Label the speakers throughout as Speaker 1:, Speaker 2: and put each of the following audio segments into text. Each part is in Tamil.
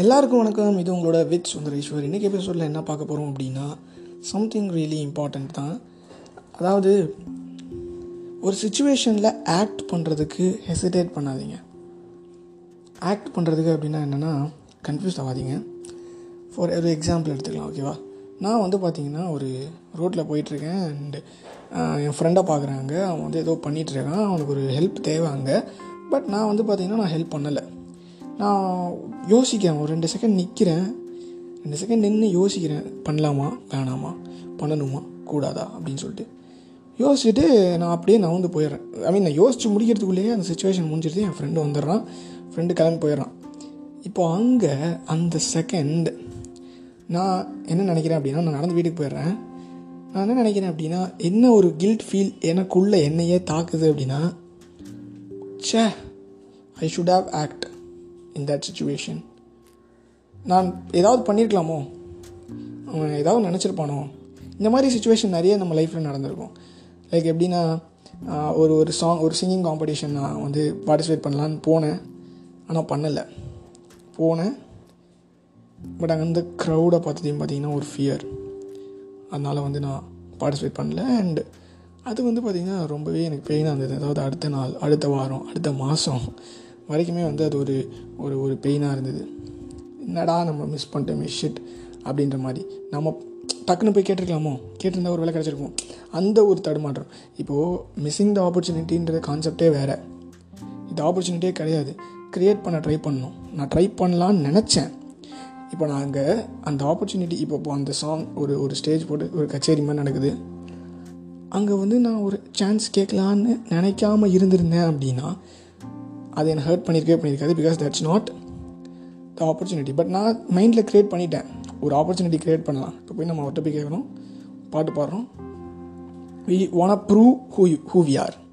Speaker 1: எல்லாருக்கும் வணக்கம் இது உங்களோட வித் சுந்தரேஸ்வர் இன்றைக்கி எபிசோடில் என்ன பார்க்க போகிறோம் அப்படின்னா சம்திங் ரியலி இம்பார்ட்டண்ட் தான் அதாவது ஒரு சுச்சுவேஷனில் ஆக்ட் பண்ணுறதுக்கு ஹெசிடேட் பண்ணாதீங்க ஆக்ட் பண்ணுறதுக்கு அப்படின்னா என்னென்னா கன்ஃபியூஸ் ஆகாதீங்க ஃபார் ஒரு எக்ஸாம்பிள் எடுத்துக்கலாம் ஓகேவா நான் வந்து பார்த்தீங்கன்னா ஒரு ரோட்டில் போயிட்டுருக்கேன் அண்டு என் ஃப்ரெண்டை பார்க்குறாங்க அவன் வந்து ஏதோ பண்ணிகிட்ருக்கான் அவனுக்கு ஒரு ஹெல்ப் தேவை அங்கே பட் நான் வந்து பார்த்தீங்கன்னா நான் ஹெல்ப் பண்ணலை நான் யோசிக்கிறேன் ஒரு ரெண்டு செகண்ட் நிற்கிறேன் ரெண்டு செகண்ட் நின்று யோசிக்கிறேன் பண்ணலாமா வேணாமா பண்ணணுமா கூடாதா அப்படின்னு சொல்லிட்டு யோசிச்சுட்டு நான் அப்படியே நான் வந்து போயிடுறேன் ஐ மீன் நான் யோசிச்சு முடிக்கிறதுக்குள்ளேயே அந்த சுச்சுவேஷன் முடிஞ்சிருது என் ஃப்ரெண்டு வந்துடுறான் ஃப்ரெண்டு கிளம்பி போயிடுறான் இப்போ அங்கே அந்த செகண்ட் நான் என்ன நினைக்கிறேன் அப்படின்னா நான் நடந்து வீட்டுக்கு போயிடுறேன் நான் என்ன நினைக்கிறேன் அப்படின்னா என்ன ஒரு கில்ட் ஃபீல் எனக்குள்ளே என்னையே தாக்குது அப்படின்னா ச்சே I should have act in that situation நான் ஏதாவது பண்ணியிருக்கலாமோ அவன் ஏதாவது நினச்சிருப்பானோ இந்த மாதிரி சுச்சுவேஷன் நிறைய நம்ம லைஃப்பில் நடந்திருக்கும் லைக் எப்படின்னா ஆஹ், ஒரு ஒரு சாங் ஒரு சிங்கிங் காம்படிஷன் நான் வந்து பார்ட்டிசிபேட் பண்ணலான்னு போனேன் ஆனால் பண்ணலை போனேன் பட் அங்கே அந்த க்ரௌடை பார்த்ததையும் பார்த்தீங்கன்னா ஒரு ஃபியர் அதனால் வந்து நான் பார்ட்டிசிபேட் பண்ணல அண்ட் அது வந்து பார்த்திங்கன்னா ரொம்பவே எனக்கு பெயினாக இருந்தது அதாவது அடுத்த நாள் அடுத்த வாரம் அடுத்த மாதம் வரைக்குமே வந்து அது ஒரு ஒரு ஒரு பெயினாக இருந்தது என்னடா நம்ம மிஸ் பண்ணிட்டோமே ஷிட் அப்படின்ற மாதிரி நம்ம டக்குன்னு போய் கேட்டிருக்கலாமோ கேட்டிருந்தா ஒரு வேலை கிடச்சிருக்கும் அந்த ஒரு தடுமாற்றம் இப்போது மிஸ்ஸிங் த ஆப்பர்ச்சுனிட்டின்ற கான்செப்டே வேறு இது ஆப்பர்ச்சுனிட்டியே கிடையாது க்ரியேட் பண்ண ட்ரை பண்ணணும் நான் ட்ரை பண்ணலான்னு நினச்சேன் இப்போ நான் அங்கே அந்த ஆப்பர்ச்சுனிட்டி இப்போ இப்போ அந்த சாங் ஒரு ஒரு ஸ்டேஜ் போட்டு ஒரு கச்சேரி மாதிரி நடக்குது அங்கே வந்து நான் ஒரு சான்ஸ் கேட்கலான்னு நினைக்காம இருந்திருந்தேன் அப்படின்னா அது என்னை ஹர்ட் பண்ணியிருக்கவே பண்ணியிருக்காது because that's not the opportunity but நான் மைண்டில் க்ரியேட் பண்ணிட்டேன் ஒரு ஆப்பர்ச்சுனிட்டி க்ரியேட் பண்ணலாம் இப்போ போய் நம்ம அவர்கிட்ட போய் கேட்குறோம் பாட்டு பாடுறோம் we want prove who you who we are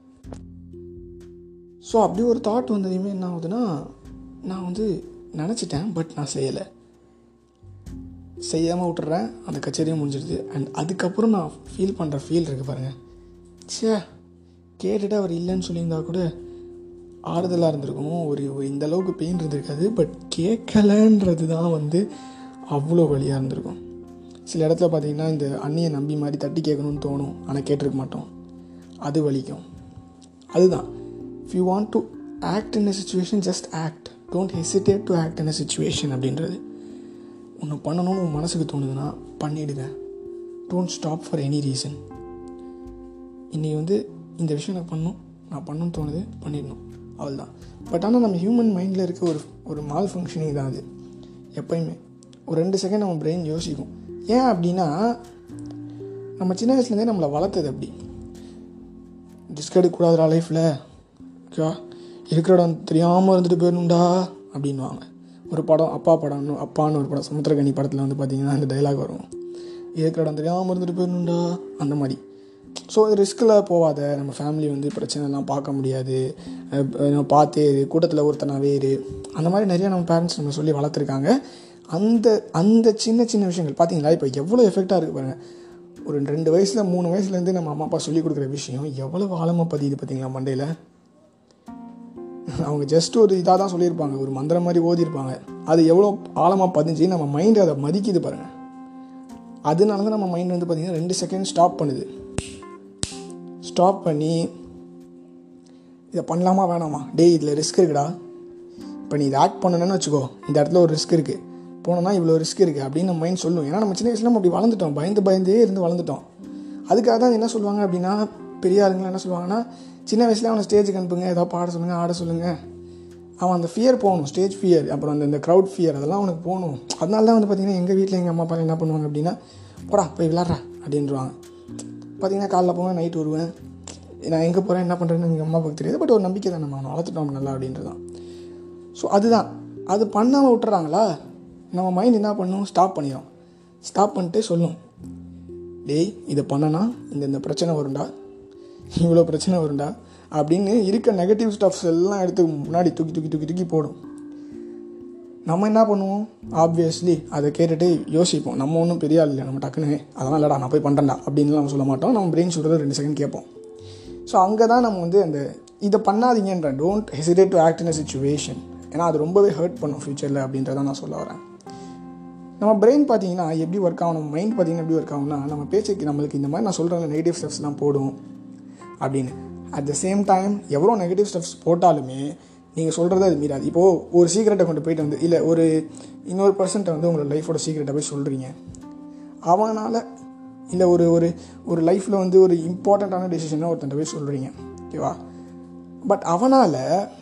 Speaker 1: so அப்படி ஒரு தாட் வந்ததையுமே என்ன ஆகுதுன்னா நான் வந்து நினச்சிட்டேன் பட் நான் செய்யலை செய்யாமல் விட்டுறேன் அந்த கச்சேரியும் முடிஞ்சிடுது அண்ட் அதுக்கப்புறம் நான் ஃபீல் பண்ணுற ஃபீல் இருக்குது பாருங்கள் ச்சே கேட்டுட்டு அவர் இல்லைன்னு சொல்லியிருந்தா கூட ஆறுதலாக இருந்திருக்கும் ஒரு ஒரு இந்த அளவுக்கு பெயின் இருந்திருக்காது பட் கேட்கலன்றது தான் வந்து அவ்வளோ வழியாக இருந்திருக்கும் சில இடத்துல பார்த்தீங்கன்னா இந்த அண்ணியை நம்பி மாதிரி தட்டி கேட்கணும்னு தோணும் ஆனால் கேட்டிருக்க மாட்டோம் அது வலிக்கும் அதுதான் if you want to act in a situation just act don't hesitate to act in a situation அப்படின்றது ஒன்று பண்ணணும்னு உன் மனசுக்கு தோணுதுன்னா பண்ணிடுங்க don't stop for any reason இன்றைக்கி வந்து இந்த விஷயம் எனக்கு பண்ணணும் நான் பண்ணணும்னு தோணுது பண்ணிடணும் அவ்வளோதான் பட் ஆனால் நம்ம ஹியூமன் மைண்டில் இருக்க ஒரு ஒரு மால் ஃபங்க்ஷனிங் தான் அது எப்பயுமே ஒரு ரெண்டு செகண்ட் நம்ம பிரெயின் யோசிக்கும் ஏன் அப்படின்னா நம்ம சின்ன வயசுலேருந்தே நம்மளை வளர்த்தது அப்படி ரிஸ்க் எடுக்கக்கூடாதுடா லைஃப்பில் ஓகேவா இருக்கிற இடம் தெரியாமல் இருந்துட்டு போயிடணும்டா அப்படின்வாங்க ஒரு படம் அப்பா படம்னு அப்பான்னு ஒரு படம் சமுத்திரகனி படத்தில் வந்து பார்த்தீங்கன்னா அந்த டைலாக் வரும் இருக்கிற இடம் தெரியாமல் இருந்துட்டு போயிடணும்டா அந்த மாதிரி ஸோ ரிஸ்கில் போகாத நம்ம ஃபேமிலி வந்து பிரச்சனைலாம் பார்க்க முடியாது அஹ் நம்ம பார்த்தே இரு கூட்டத்தில் ஒருத்தனாவே இரு அந்த மாதிரி நிறைய நம்ம பேரண்ட்ஸ் நம்ம சொல்லி வளர்த்துருக்காங்க அந்த அந்த சின்ன சின்ன விஷயங்கள் பார்த்தீங்களா இப்போ எவ்வளோ எஃபெக்டாக இருக்குது பாருங்கள் ஒரு ரெண்டு வயசில் மூணு வயசுலேருந்து நம்ம அம்மா அப்பா சொல்லி கொடுக்குற விஷயம் எவ்வளோ ஆழமாக பதியுது பார்த்தீங்களா மண்டையில் அவங்க ஜஸ்ட் ஒரு இதாக தான் சொல்லியிருப்பாங்க ஒரு மந்திரம் மாதிரி ஓதியிருப்பாங்க அது எவ்வளோ ஆழமாக பதிஞ்சு நம்ம மைண்டு அதை மதிக்குது பாருங்கள் அதனால தான் நம்ம மைண்ட் வந்து பார்த்திங்கன்னா ரெண்டு செகண்ட் ஸ்டாப் பண்ணுது ஸ்டாப் பண்ணி இதை பண்ணலாமா வேணாமா டேய் இதில் ரிஸ்க் இருக்குடா இப்போ நீ இதை ஆக்ட் பண்ணணும்னு வச்சுக்கோ இந்த இடத்துல ஒரு ரிஸ்க் இருக்குது போனோன்னா இவ்வளோ ரிஸ்க் இருக்குது அப்படின்னு நம்ம மைண்ட் சொல்லும் ஏன்னா நம்ம சின்ன வயசுல நம்ம அப்படி வளர்ந்துட்டோம் பயந்து பயந்தே இருந்து வளர்ந்துட்டோம் அதுக்காக தான் என்ன சொல்லுவாங்க அப்படின்னா பெரிய ஆளுங்களாம் என்ன சொல்லுவாங்கன்னா சின்ன வயசுல அவனை ஸ்டேஜுக்கு அனுப்புங்க ஏதாவது பாட சொல்லுங்கள் ஆட சொல்லுங்கள் அவன் அந்த ஃபியர் போகணும் ஸ்டேஜ் ஃபியர் அப்புறம் அந்த இந்த க்ரௌட் ஃபியர் அதெல்லாம் அவனுக்கு போகணும் அதனால தான் வந்து பார்த்திங்கன்னா எங்கள் வீட்டில் எங்கள் அம்மா அப்பா என்ன பண்ணுவாங்க அப்படின்னா போடா போய் விளாட்றா அப்படின்றவாங்க பார்த்தீங்கன்னா காலைல போவேன் நைட் வருவேன் நான் எங்கே போகிறேன் என்ன பண்ணுறேன்னு எங்கள் அம்மா அப்பாவுக்கு தெரியாது பட் ஒரு நம்பிக்கை தான் நம்ம அவனை வளர்த்துட்டோம் நல்லா அப்படின்றதான் ஸோ அதுதான் அது பண்ணாமல் விட்டுறாங்களா நம்ம மைண்ட் என்ன பண்ணும் ஸ்டாப் பண்ணிடும் ஸ்டாப் பண்ணிட்டு சொல்லும் டேய் இதை பண்ணனா இந்த இந்த பிரச்சனை வரும்டா இவ்வளோ பிரச்சனை வரும்டா அப்படின்னு இருக்க நெகட்டிவ் ஸ்டஃப்ஸ் எல்லாம் எடுத்து முன்னாடி தூக்கி தூக்கி தூக்கி தூக்கி போடும் நம்ம என்ன பண்ணுவோம் ஆப்வியஸ்லி அதை கேட்டுட்டு யோசிப்போம் நம்ம ஒன்றும் பெரிய ஆள் இல்லை நம்ம டக்குன்னு அதெல்லாம் இல்லைடா நான் போய் பண்ணுறேன்டா அப்படின்னு நம்ம சொல்ல மாட்டோம் நம்ம பிரெயின் சொல்கிறது ரெண்டு செகண்ட் கேட்போம் ஸோ அங்கே தான் நம்ம வந்து அந்த இதை பண்ணாதீங்கன்ற don't hesitate to act in a situation ஏன்னா அது ரொம்பவே ஹர்ட் பண்ணும் ஃப்யூச்சரில் அப்படின்றத நான் சொல்ல வரேன் நம்ம பிரெயின் பார்த்தீங்கன்னா எப்படி ஒர்க் ஆகும் நம்ம மைண்ட் பார்த்தீங்கன்னா எப்படி ஒர்க் ஆகும்னா நம்ம பேச்சுக்கு நம்மளுக்கு இந்த மாதிரி நான் சொல்கிற நெகட்டிவ் ஸ்டெப்ஸ்லாம் போடும் அப்படின்னு அட் த சேம் டைம் எவ்வளோ நெகட்டிவ் ஸ்டெப்ஸ் போட்டாலுமே நீங்கள் சொல்கிறத அது மீறாது இப்போது ஒரு சீக்கிரட்டை கொண்டு போயிட்டு வந்து இல்லை ஒரு இன்னொரு பர்சன்ட்டை வந்து உங்களோட லைஃபோட சீக்கிரட்டை போய் சொல்கிறீங்க அவனால் இல்லை ஒரு ஒரு ஒரு லைஃப்பில் வந்து ஒரு இம்பார்ட்டண்ட்டான டெசிஷனை ஒருத்தன் போய் சொல்கிறீங்க ஓகேவா பட் அவனால்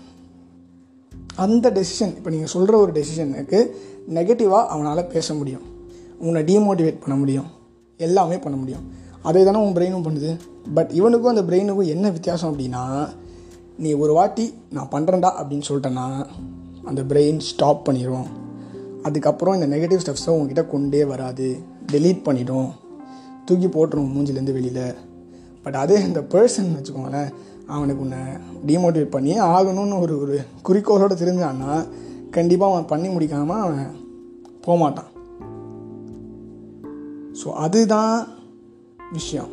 Speaker 1: அந்த டெசிஷன் இப்போ நீங்கள் சொல்கிற ஒரு டெசிஷனுக்கு நெகட்டிவாக அவனால் பேச முடியும் உன்னை டீமோட்டிவேட் பண்ண முடியும் எல்லாமே பண்ண முடியும் அதே தானே உன் பிரெயினும் பண்ணுது பட் இவனுக்கும் அந்த பிரெயினுக்கும் என்ன வித்தியாசம் அப்படின்னா நீ ஒரு வாட்டி நான் பண்ணுறேன்டா அப்படின்னு சொல்லிட்டேன்னா அந்த பிரெயின் ஸ்டாப் பண்ணிடும் அதுக்கப்புறம் இந்த நெகட்டிவ் ஸ்டெப்ஸை உங்ககிட்ட கொண்டே வராது டெலீட் பண்ணிடும் தூக்கி போட்டுரும் மூஞ்சிலேருந்து வெளியில் பட் அதே இந்த பர்சன் வச்சுக்கோங்களேன் அவனுக்கு உன்னை டிமோட்டிவேட் பண்ணி ஆகணும்னு ஒரு ஒரு குறிக்கோளோடு தெரிஞ்சான்னா கண்டிப்பாக அவன் பண்ணி முடிக்காமல் அவன் போகமாட்டான் ஸோ அதுதான் விஷயம்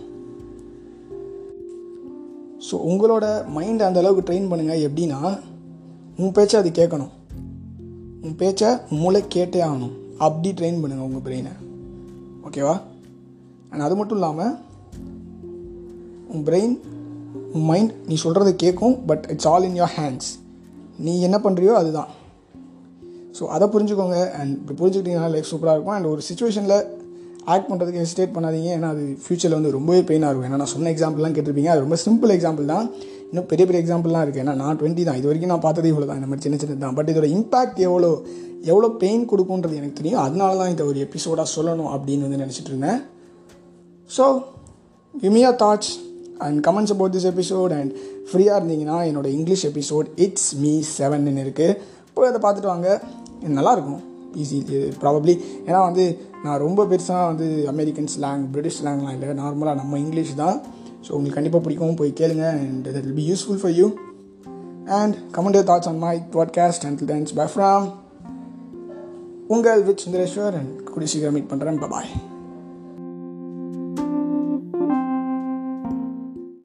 Speaker 1: ஸோ உங்களோட மைண்டை அந்த அளவுக்கு ட்ரெயின் பண்ணுங்கள் எப்படின்னா உன் பேச்சை அது கேட்கணும் உன் பேச்சை மூளை கேட்டே ஆகணும் அப்படி ட்ரெயின் பண்ணுங்கள் உங்கள் பிரெயினை ஓகேவா அண்ட் அது மட்டும் இல்லாமல் உன் பிரெயின் உன் மைண்ட் நீ சொல்கிறத கேட்கும் but it's all in your hands நீ என்ன பண்ணுறியோ அதுதான் ஸோ அதை புரிஞ்சுக்கோங்க அண்ட் இப்படி புரிஞ்சுக்கிட்டீங்கன்னா லைஃப் சூப்பராக இருக்கும் அண்ட் ஒரு சுச்சுவேஷனில் ஆக்ட் பண்ணுறதுக்கு ஹெசிடேட் பண்ணாதீங்க ஏன்னா அது ஃப்யூச்சரில் வந்து ரொம்பவே பெயினாக இருக்கும் ஏன்னா நான் சொன்ன எக்ஸாம்பிள்லாம் கேட்டிருப்பீங்க அது ரொம்ப சிம்பிள் எக்ஸாம்பிள் தான் இன்னும் பெரிய பெரிய எக்ஸாம்பிள்லாம் இருக்குது ஏன்னா நான் டுவெண்ட்டி தான் இது வரைக்கும் நான் பார்த்ததே இவ்வளோ தான் இந்த மாதிரி சின்ன சின்ன தான் பட் இதோட இம்பாக்ட் எவ்வளோ எவ்வளோ பெயின் கொடுக்குன்றது எனக்கு தெரியும் அதனால தான் இதை ஒரு எபிசோடாக சொல்லணும் அப்படின்னு வந்து நினச்சிட்டு இருந்தேன் so gimme thoughts and comments about this episode and ஃப்ரீயாக இருந்தீங்கன்னா என்னோட English episode it's me seven இருக்குது போய் அதை பார்த்துட்டு வாங்க இது நல்லாயிருக்கும் ஈஸி ப்ராபப்ளி ஏன்னா வந்து நான் ரொம்ப பெருசாக வந்து அமெரிக்கன் ஸ்லாங் பிரிட்டிஷ் ஸ்லாங்லாம் இல்லை நார்மலாக நம்ம இங்கிலீஷ் தான் ஸோ உங்களுக்கு கண்டிப்பாக பிடிக்கும் போய் கேளுங்க and that will be useful for you and comment thoughts on my podcast and thanks bye from உங்கள் வித் சுந்தரேஸ்வர் அண்ட் கூடி சீக்கிரம் மீட் பண்ணுறேன் பாய்